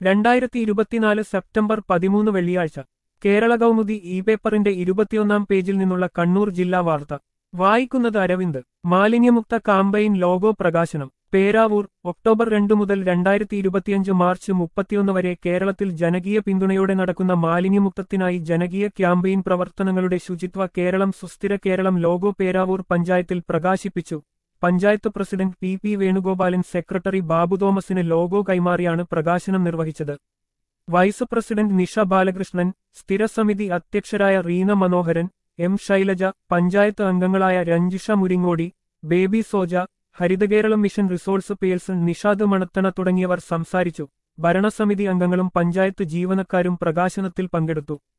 രണ്ടായിരത്തി ഇരുപത്തിനാല് സെപ്റ്റംബർ പതിമൂന്ന് വെള്ളിയാഴ്ച കേരള കൗമുദി ഇ പേപ്പറിന്റെ ഇരുപത്തിയൊന്നാം പേജിൽ നിന്നുള്ള കണ്ണൂർ ജില്ലാ വാർത്ത വായിക്കുന്നത് അരവിന്ദ് മാലിന്യമുക്ത കാമ്പയിൻ ലോഗോ പ്രകാശനം പേരാവൂർ ഒക്ടോബർ രണ്ടു മുതൽ രണ്ടായിരത്തി ഇരുപത്തിയഞ്ച് മാർച്ച് മുപ്പത്തിയൊന്ന് വരെ കേരളത്തിൽ ജനകീയ പിന്തുണയോടെ നടക്കുന്ന മാലിന്യമുക്തത്തിനായി ജനകീയ ക്യാമ്പയിൻ പ്രവർത്തനങ്ങളുടെ ശുചിത്വ കേരളം സുസ്ഥിര കേരളം ലോഗോ പേരാവൂർ പഞ്ചായത്തിൽ പ്രകാശിപ്പിച്ചു panchayat president P P Venugopalan secretary Babu തോമസിന് ലോഗോ കൈമാറിയാണ് പ്രകാശനം നിർവഹിച്ചത് വൈസ് പ്രസിഡന്റ് നിഷ ബാലകൃഷ്ണൻ സ്ഥിരസമിതി അധ്യക്ഷരായ റീന മനോഹരൻ എം ശൈലജ പഞ്ചായത്ത് അംഗങ്ങളായ Ranjisha Muringodi Baby Soja Harithakeralam mission resource person Nishad Manathana തുടങ്ങിയവർ സംസാരിച്ചു ഭരണസമിതി അംഗങ്ങളും പഞ്ചായത്ത് ജീവനക്കാരും പ്രകാശനത്തിൽ പങ്കെടുത്തു